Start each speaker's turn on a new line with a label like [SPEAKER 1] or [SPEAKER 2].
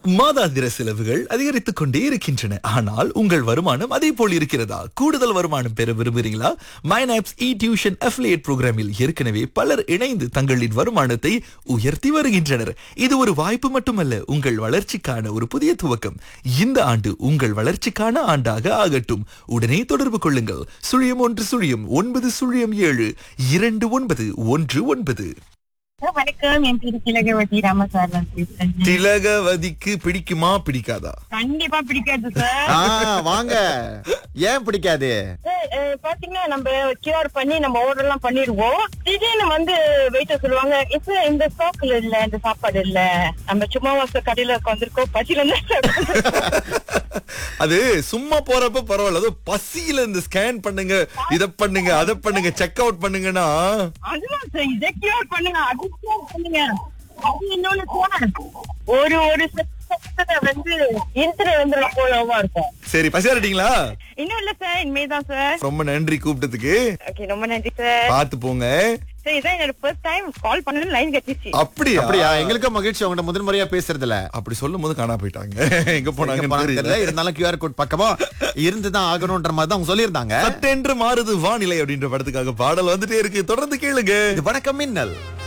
[SPEAKER 1] மாதாந்திர செலவுகள் அதிகரித்துக் கொண்டே இருக்கின்றன ஆனால் உங்கள் வருமானம் அதே போல் இருக்கிறதா கூடுதல் வருமானம் பெற விரும்புகிறீங்களா மைனாப்ஸ் இ டியூஷன் அஃபிலியேட் புரோகிராமில் ஏற்கனவே பலர் இணைந்து தங்களின் வருமானத்தை உயர்த்தி வருகின்றனர் இது ஒரு வாய்ப்பு மட்டுமல்ல உங்கள் வளர்ச்சிக்கான ஒரு புதிய துவக்கம் இந்த ஆண்டு உங்கள் வளர்ச்சிக்கான ஆண்டாக ஆகட்டும் உடனே தொடர்பு கொள்ளுங்கள் சுழியம் ஒன்று சுழியம் ஒன்பது சுழியம் ஏழு இரண்டு ஒன்பது ஒன்று ஒன்பது
[SPEAKER 2] வணக்கம் என் பேரு திலகவதி ராமசாரன் பேசுறேன்
[SPEAKER 1] திலகவதிக்கு பிடிக்குமா பிடிக்காதா
[SPEAKER 2] கண்டிப்பா பிடிக்காது சார்
[SPEAKER 3] ஆ, வாங்க ஏன் பிடிக்காது
[SPEAKER 2] சார், அஹ், பாத்தீங்கன்னா நம்ம கியூஆர் பண்ணி நம்ம ஆர்டர் எல்லாம் பண்ணிருவோம் திடீர்னு வந்து வெயிட்டர் சொல்லுவாங்க இப்ப இந்த ஸ்டாக்ல இல்ல இந்த சாப்பாடு இல்ல நம்ம சும்மா வாச கடையில உட்காந்துருக்கோம் பசியில
[SPEAKER 1] அது சும்மா போறப்ப பரவாயில்ல அது பசியில இந்த ஸ்கேன் பண்ணுங்க இத பண்ணுங்க அத பண்ணுங்க செக் அவுட் பண்ணுங்கன்னா
[SPEAKER 2] அதுதான் சார் இதை கியூஆர் பண்ணுங்க அது QR பண்ணுங்க அது இன்னொன்னு போனேன் ஒரு ஒரு செகண்ட்ல வந்து இன்டர் வந்து போலவா இருக்கும்
[SPEAKER 1] சரி பசியாரிட்டீங்களா
[SPEAKER 2] இன்னும் இல்ல சார் இனிமேதான் சார்
[SPEAKER 1] ரொம்ப நன்றி கூப்பிட்டதுக்கு
[SPEAKER 2] ஓகே ரொம்ப நன்றி சார்
[SPEAKER 1] பார்த்து போங்க
[SPEAKER 2] சார் இதான் என்னோட ஃபர்ஸ்ட் டைம் கால் பண்ணணும் லைன் கட்டிச்சு
[SPEAKER 1] அப்படியா
[SPEAKER 3] அப்படியா எங்களுக்கும் மகிழ்ச்சி உங்கள்ட்ட முதல் முறையா பேசுறதுல
[SPEAKER 1] அப்படி சொல்லும் போது காணா போயிட்டாங்க எங்க போனாங்க
[SPEAKER 3] எங்க போனாங்கன்னு தெரியல
[SPEAKER 1] தெரியல
[SPEAKER 3] இருந்தாலும் கியூஆர் கோட் பக்கமா இருந்துதான் ஆகணும்ன்ற மாதிரி தான் அவங்க சொல்லியிருந்தாங்க
[SPEAKER 1] சட்டென்று மாறுது வானிலை அப்படின்ற படத்துக்காக பாடல் வந்துட்டே இருக்கு தொடர்ந்து கேளுங்க
[SPEAKER 3] இது வணக்கம் மின்னல்